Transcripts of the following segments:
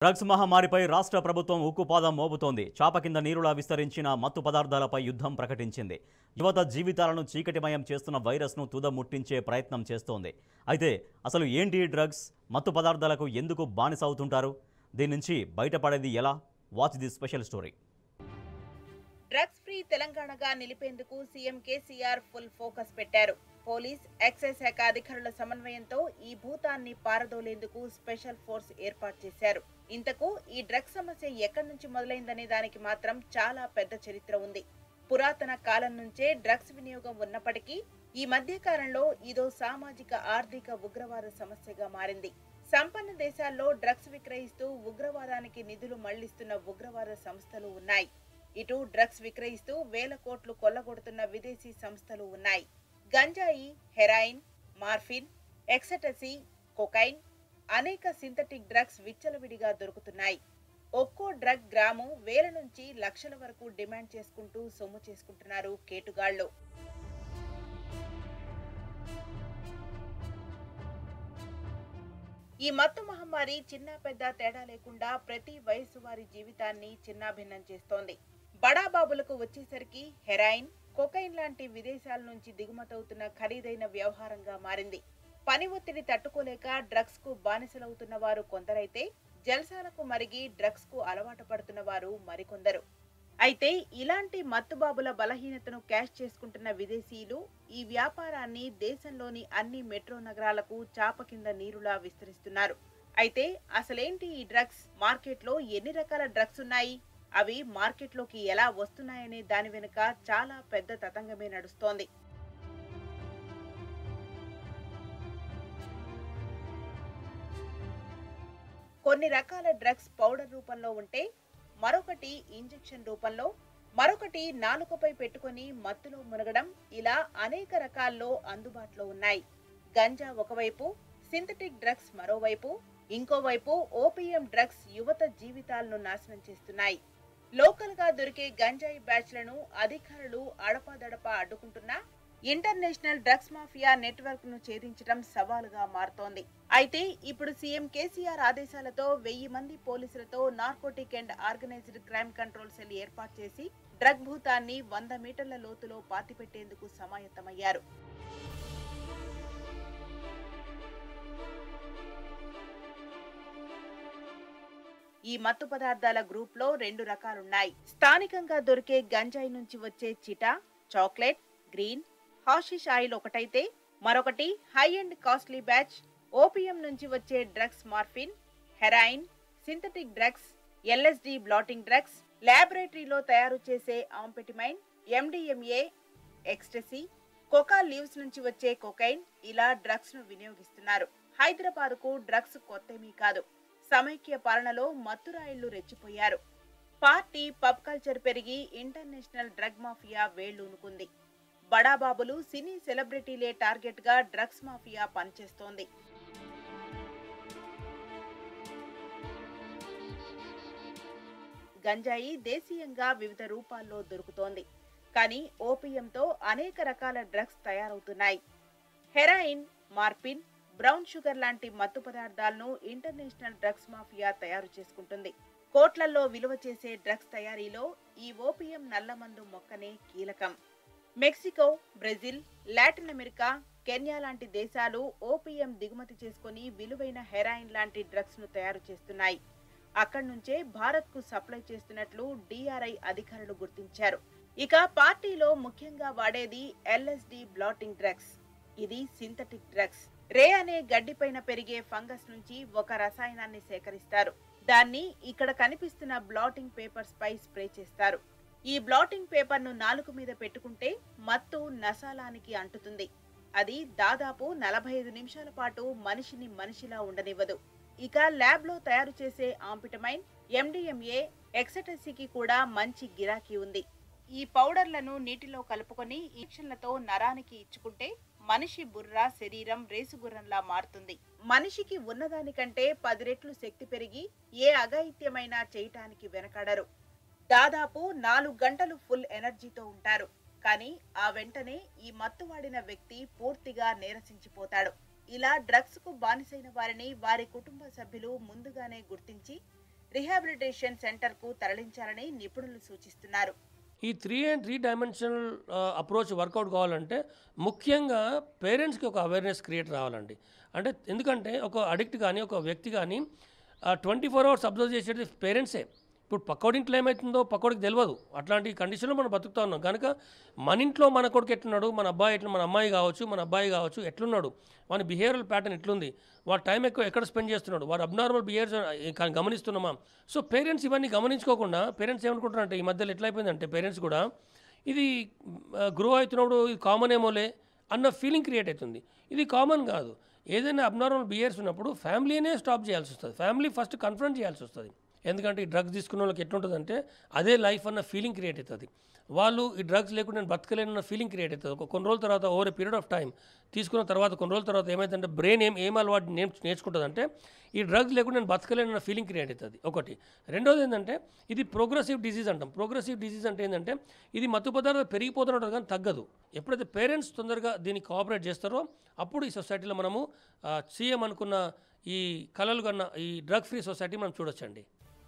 drugs మహమ్మారిపై రాష్ట్ర ప్రభుత్వం ఉక్కుపాదం మోపుతోంది చాప కింద నీరులా విస్తరించిన మత్తు పదార్థాలపై యుద్ధం ప్రకటించింది యువత జీవితాలను చీకటిమయం చేస్తున్న వైరస్ను తుదముట్టించే ప్రయత్నం చేస్తోంది అయితే అసలు ఏంటి ఈ డ్రగ్స్ మత్తు పదార్థాలకు ఎందుకు బానిస అవుతుంటారు దీని నుంచి బయటపడేది ఎలా watch the special story drugs free తెలంగాణగా నిలిపేందుకు సీఎం కేసీఆర్ ఫుల్ ఫోకస్ పెట్టారు పోలీస్ ఎక్సైజ్ శాఖ అధికారుల సమన్వయంతో ఈ భూతాన్ని పారదోలేందుకు స్పెషల్ ఫోర్స్ ఏర్పాటు చేశారు ఇంతకు ఈ డ్రగ్స్ సమస్య ఎక్కడి నుంచి మొదలైందనే దానికి మాత్రం చాలా పెద్ద చరిత్ర ఉంది పురాతన కాలం నుంచే డ్రగ్స్ వినియోగం ఉన్నప్పటికీ ఈ మధ్య కాలంలో ఇదో సామాజిక ఆర్థిక ఉగ్రవాద సమస్యగా మారింది సంపన్న దేశాల్లో డ్రగ్స్ విక్రయిస్తూ ఉగ్రవాదానికి నిధులు మళ్లిస్తున్న ఉగ్రవాద సంస్థలు ఉన్నాయి ఇటు డ్రగ్స్ విక్రయిస్తూ వేల కోట్లు కొల్లగొడుతున్న విదేశీ సంస్థలు ఉన్నాయి గంజాయి హెరాయిన్ మార్ఫిన్ ఎక్సటసీ కొకైన్ అనేక సింథటిక్ డ్రగ్స్ విచ్చలవిడిగా దొరుకుతున్నాయి ఒక్కో డ్రగ్ గ్రాము వేల నుంచి లక్షల వరకు డిమాండ్ చేసుకుంటూ సొమ్ము చేసుకుంటున్నారు కేటుగాళ్లు ఈ మత్తు మహమ్మారి చిన్న పెద్ద తేడా లేకుండా ప్రతి వయసు వారి జీవితాన్ని చిన్నాభిన్నం చేస్తోంది బడాబాబులకు వచ్చేసరికి హెరాయిన్ కొకైన్ లాంటి విదేశాల నుంచి దిగుమతవుతున్న ఖరీదైన వ్యవహారంగా మారింది పని ఒత్తిడి తట్టుకోలేక డ్రగ్స్ కు బానిసలవుతున్న వారు కొందరైతే జల్సాలకు మరిగి డ్రగ్స్ కు అలవాటు పడుతున్న వారు మరికొందరు అయితే ఇలాంటి మత్తుబాబుల బలహీనతను క్యాష్ చేసుకుంటున్న విదేశీయులు ఈ వ్యాపారాన్ని దేశంలోని అన్ని మెట్రో నగరాలకు చాప కింద నీరులా విస్తరిస్తున్నారు అయితే అసలేంటి ఈ డ్రగ్స్ మార్కెట్లో ఎన్ని రకాల డ్రగ్స్ ఉన్నాయి అవి మార్కెట్లోకి ఎలా వస్తున్నాయనే దాని వెనుక చాలా పెద్ద తతంగమే నడుస్తోంది కొన్ని రకాల డ్రగ్స్ పౌడర్ రూపంలో ఉంటే మరొకటి ఇంజెక్షన్ రూపంలో మరొకటి నాలుకపై పెట్టుకొని మత్తులో మునగడం ఇలా అనేక రకాల్లో అందుబాటులో ఉన్నాయి గంజా ఒకవైపు సింథటిక్ డ్రగ్స్ మరోవైపు ఇంకోవైపు ఓపీఎం డ్రగ్స్ యువత జీవితాలను నాశనం చేస్తున్నాయి లోకల్ గా దొరికే గంజాయి బ్యాచ్లను అధికారులు అడపాదడపా అడ్డుకుంటున్నా ఇంటర్నేషనల్ డ్రగ్స్ మాఫియా నెట్వర్క్ ను ఛేదించడం సవాలుగా మారుతోంది అయితే ఇప్పుడు సీఎం కేసీఆర్ ఆదేశాలతో వెయ్యి మంది పోలీసులతో narcotic and organised crime control cell ఏర్పాటు చేసి డ్రగ్ భూతాన్ని వంద మీటర్ల లోతులో పాతిపెట్టేందుకు సమాయత్తమయ్యారు ఈ మత్తు పదార్థాల గ్రూప్ లో రెండు రకాలున్నాయి స్థానికంగా దొరికే గంజాయి నుంచి వచ్చే చిటా చాక్లెట్ గ్రీన్ హాషిష్ ఆయిల్ ఒకటైతే మరొకటి high and costly batch opium నుంచి వచ్చే drugs morphine heroin synthetic drugs LSD blotting drugs ల్యాబొరేటరీలో తయారు చేసే amphetamine MDMA ecstasy coca leaves నుంచి వచ్చే కొకైన్ ఇలా డ్రగ్స్ ను వినియోగిస్తున్నారు హైదరాబాద్ కు డ్రగ్స్ కొత్తేమీ కాదు సమైక్య పాలనలో మత్తురాయిళ్లు రెచ్చిపోయారు పార్టీ పబ్ కల్చర్ పెరిగి ఇంటర్నేషనల్ డ్రగ్ మాఫియా వేళ్లూనుకుంది బడాబాబులు సినీ సెలబ్రిటీలే టార్గెట్ గా డ్రగ్స్ మాఫియా పనిచేస్తోంది గంజాయి దేశీయంగా వివిధ రూపాల్లో దొరుకుతోంది కానీ ఓపియంతో అనేక రకాల డ్రగ్స్ తయారవుతున్నాయి హెరాయిన్ మార్పిన్ బ్రౌన్ షుగర్ లాంటి మత్తు పదార్థాలను ఇంటర్నేషనల్ డ్రగ్స్ మాఫియా తయారు చేసుకుంటుంది కోట్లల్లో విలువ చేసే డ్రగ్స్ తయారీలో ఈ ఓపియం నల్లమందు మొక్కనే కీలకం Mexico Brazil Latin America Kenya లాంటి దేశాలు ఓపియం దిగుమతి చేసుకుని విలువైన హెరాయిన్ లాంటి డ్రగ్స్ ను తయారు చేస్తున్నాయి అక్కడి నుంచే భారత్ కు సప్లై చేస్తున్నట్లు డిఆర్ఐ అధికారులు గుర్తించారు ఇక పార్టీలో ముఖ్యంగా వాడేది ఎల్ఎస్డి బ్లాటింగ్ డ్రగ్స్ ఇది సింథటిక్ డ్రగ్స్ రే అనే గడ్డిపైన పెరిగే ఫంగస్ నుంచి ఒక రసాయనాన్ని సేకరిస్తారు దాన్ని ఇక్కడ కనిపిస్తున్న బ్లాటింగ్ పేపర్స్ పై స్ప్రే చేస్తారు ఈ బ్లాటింగ్ పేపర్ ను నాలుక మీద పెట్టుకుంటే మత్తు నసాలానికి అంటుతుంది అది దాదాపు నలభై ఐదు నిమిషాల పాటు మనిషిని మనిషిలా ఉండనివ్వదు ఇక ల్యాబ్ లో తయారు చేసే ఆంపిటమైన్ ఎండిఎంఏ ఎక్సటసీకి కూడా మంచి గిరాకీ ఉంది ఈ పౌడర్లను నీటిలో కలుపుకొని ఇంజక్షన్లతో నరానికి ఇచ్చుకుంటే మనిషి బుర్ర శరీరం రేసుగుర్రంలా మారుతుంది మనిషికి ఉన్నదానికంటే పది రెట్లు శక్తి పెరిగి ఏ అఘాయిత్యమైనా చేయటానికి వెనకాడరు దాదాపు నాలుగు గంటలు ఫుల్ ఎనర్జీతో ఉంటారు కానీ ఆ వెంటనే ఈ మత్తు వాడిన వ్యక్తి పూర్తిగా నీరసించిపోతాడు ఇలా డ్రగ్స్ కు బానిసైన వారిని వారి కుటుంబ సభ్యులు ముందుగానే గుర్తించి రిహాబిలిటేషన్ సెంటర్కు తరలించాలని నిపుణులు సూచిస్తున్నారు ఈ three and three dimensional approach work out కావాలంటే ముఖ్యంగా పేరెంట్స్కి ఒక అవేర్నెస్ క్రియేట్ రావాలండి అంటే ఎందుకంటే ఒక అడిక్ట్ కానీ ఒక వ్యక్తి కానీ ట్వంటీ ఫోర్ అవర్స్ అబ్జర్వ్ చేసేది పేరెంట్సే ఇప్పుడు పక్కోడింట్లో ఏమవుతుందో పక్కోడికి తెలియదు అట్లాంటి కండిషన్లో మనం బతుకుతా ఉన్నాం కనుక మన ఇంట్లో మన కొడుకు ఎట్లున్నాడు మన అబ్బాయి ఎట్లా మన అమ్మాయి కావచ్చు మన అబ్బాయి కావచ్చు ఎట్లున్నాడు మన బిహేవియరల్ ప్యాటర్న్ ఎట్లుంది వాడు టైం ఎక్కువ ఎక్కడ స్పెండ్ చేస్తున్నాడు వాడు అబ్నార్మల్ బిహేవియర్స్ గమనిస్తున్నామా సో పేరెంట్స్ ఇవన్నీ గమనించుకోకుండా పేరెంట్స్ ఏమనుకుంటారంటే ఈ మధ్యలో ఎట్లా అయిపోయిందంటే పేరెంట్స్ కూడా ఇది గ్రో అవుతున్నప్పుడు ఇది కామన్ ఏమోలే అన్న ఫీలింగ్ క్రియేట్ అవుతుంది ఇది కామన్ కాదు ఏదైనా అబ్నార్మల్ బిహేవ్స్ ఉన్నప్పుడు ఫ్యామిలీనే స్టాప్ చేయాల్సి వస్తుంది ఫ్యామిలీ ఫస్ట్ కన్ఫ్రంట్ చేయాల్సి వస్తుంది ఎందుకంటే ఈ డ్రగ్స్ తీసుకున్న వాళ్ళకి ఎట్లుంటుందంటే అదే లైఫ్ అన్న ఫీలింగ్ క్రియేట్ అవుతుంది వాళ్ళు ఈ డ్రగ్స్ లేకుండా నేను బతకలేనన్న ఫీలింగ్ క్రియేట్ అవుతుంది ఒక కొన్ని రోజుల తర్వాత over a period of time తీసుకున్న తర్వాత కొన్ని రోజుల తర్వాత ఏమైందంటే బ్రెయిన్ ఏం ఏం అలవాటు నేర్చు నేర్చుకుంటుందంటే ఈ డ్రగ్స్ లేకుండా నేను బతకలేనన్న ఫీలింగ్ క్రియేట్ అవుతుంది ఒకటి రెండోది ఏంటంటే ఇది ప్రోగ్రెసివ్ డిసీజ్ అంటాం ప్రోగ్రెసివ్ డిసీజ్ అంటే ఏంటంటే ఇది మత్తు పదార్థాలు పెరిగిపోతున్నట్టు కానీ తగ్గదు ఎప్పుడైతే పేరెంట్స్ తొందరగా దీన్ని కోఆపరేట్ చేస్తారో అప్పుడు ఈ సొసైటీలో మనము సీఎం అనుకున్న ఈ కలలు కన్న ఈ డ్రగ్ ఫ్రీ సొసైటీ మనం చూడొచ్చండి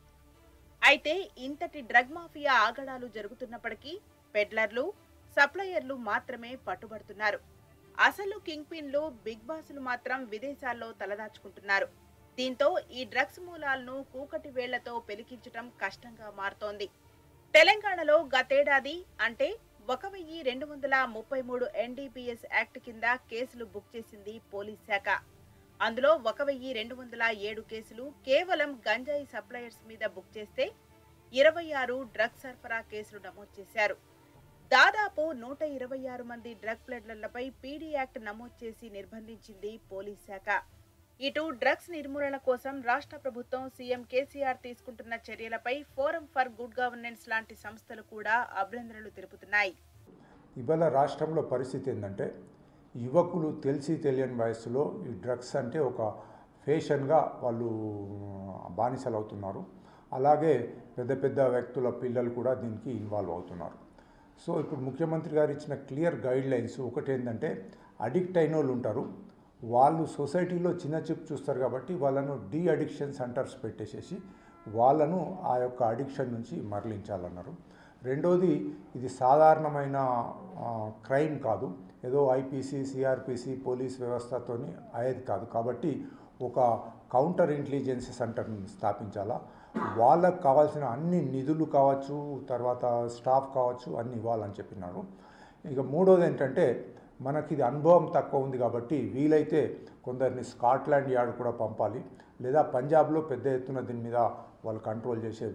అయితే ఇంతటి డ్రగ్ మాఫియా ఆగడాలు జరుగుతున్నప్పటికీ పెడ్లర్లు సప్లయర్లు మాత్రమే పట్టుబడుతున్నారు అసలు కింగ్ పిన్లు బిగ్ బాసులు మాత్రం విదేశాల్లో తలదాచుకుంటున్నారు దీంతో ఈ డ్రగ్స్ మూలాలను కూకటి వేళ్లతో పెలికించటం కష్టంగా మారుతోంది తెలంగాణలో గతేడాది అంటే ఒక వెయ్యి రెండు వందల ముప్పై మూడు ఎన్డీపీఎస్ యాక్ట్ కింద కేసులు బుక్ చేసింది పోలీస్ శాఖ అందులో ఒక వెయ్యి రెండు వందల ఏడు కేసులు కేవలం గంజాయి సప్లయర్స్ మీద బుక్ చేస్తే ఇరవై ఆరు డ్రగ్ సరఫరా కేసులు నమోదు చేశారు దాదాపు నూట ఇరవై ఆరు మంది డ్రగ్ ప్లేడ్లపై పీడీ యాక్ట్ నమోదు చేసి నిర్బంధించింది పోలీస్ శాఖ ఇటు డ్రగ్స్ నిర్మూలన కోసం రాష్ట్ర ప్రభుత్వం సీఎం కేసీఆర్ తీసుకుంటున్న చర్యలపై ఫోరం ఫర్ గుడ్ గవర్నెన్స్ లాంటి సంస్థలు కూడా అభినందనలు తెలుపుతున్నాయి ఇవాళ రాష్ట్రంలో పరిస్థితి ఏంటంటే యువకులు తెలిసి తెలియని వయసులో ఈ డ్రగ్స్ అంటే ఒక ఫేషన్గా వాళ్ళు బానిసలు అవుతున్నారు అలాగే పెద్ద పెద్ద వ్యక్తుల పిల్లలు కూడా దీనికి ఇన్వాల్వ్ అవుతున్నారు సో ఇప్పుడు ముఖ్యమంత్రి గారు ఇచ్చిన క్లియర్ గైడ్ లైన్స్ ఒకటి ఏంటంటే అడిక్ట్ అయిన వాళ్ళు ఉంటారు వాళ్ళు సొసైటీలో చిన్న చూపు చూస్తారు కాబట్టి వాళ్ళను డీ అడిక్షన్ సెంటర్స్ పెట్టేసేసి వాళ్ళను ఆ యొక్క అడిక్షన్ నుంచి మరలించాలన్నారు రెండోది ఇది సాధారణమైన క్రైమ్ కాదు ఏదో ఐపీసీ సిఆర్పిసి పోలీస్ వ్యవస్థతోని అయ్యేది కాదు కాబట్టి ఒక కౌంటర్ ఇంటెలిజెన్స్ సెంటర్ని స్థాపించాలా వాళ్ళకు కావాల్సిన అన్ని నిధులు కావచ్చు తర్వాత స్టాఫ్ కావచ్చు అన్ని ఇవ్వాలని చెప్పినారు ఇక మూడోది ఏంటంటే మనకి ఇది అనుభవం తక్కువ ఉంది కాబట్టి వీలైతే కొందరిని స్కాట్లాండ్ యార్డ్ కూడా పంపాలి లేదా పంజాబ్లో పెద్ద ఎత్తున దీని మీద వాళ్ళు కంట్రోల్ చేసే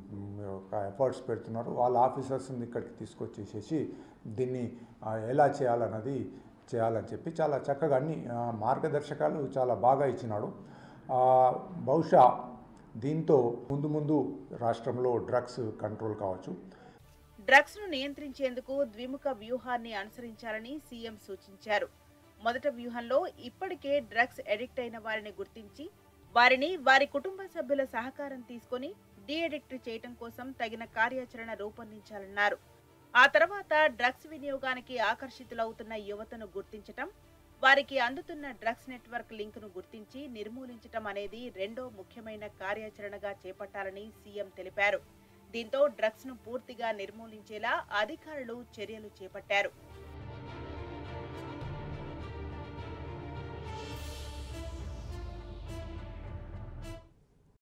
ఎఫర్ట్స్ పెడుతున్నారు వాళ్ళ ఆఫీసర్స్ని ఇక్కడికి తీసుకొచ్చేసేసి దీన్ని ఆ, ఎలా చేయాలన్నది చేయాలని చెప్పి చాలా చక్కగా అన్ని ఆ, మార్గదర్శకాలు చాలా బాగా ఇచ్చినాడు ఆ, బహుశా దీంతో ముందు ముందు రాష్ట్రంలో డ్రగ్స్ కంట్రోల్ కావచ్చు డ్రగ్స్ ను నియంత్రించేందుకు ద్విముఖ వ్యూహాన్ని అనుసరించాలని సీఎం సూచించారు మొదట వ్యూహంలో ఇప్పటికే డ్రగ్స్ ఎడిక్ట్ అయిన వారిని గుర్తించి వారిని వారి కుటుంబ సభ్యుల సహకారం తీసుకొని డీ అడిక్ట్ చేయటం కోసం తగిన కార్యాచరణ రూపొందించాలన్నారు ఆ తర్వాత డ్రగ్స్ వినియోగానికి ఆకర్షితులవుతున్న యువతను గుర్తించటం వారికి అందుతున్న డ్రగ్స్ నెట్వర్క్ లింక్ ను గుర్తించి నిర్మూలించటం అనేది రెండో ముఖ్యమైన కార్యాచరణగా చేపట్టాలని సీఎం తెలిపారు దీంతో డ్రగ్స్ ను పూర్తిగా నిర్మూలించేలా అధికారులు చర్యలు చేపట్టారు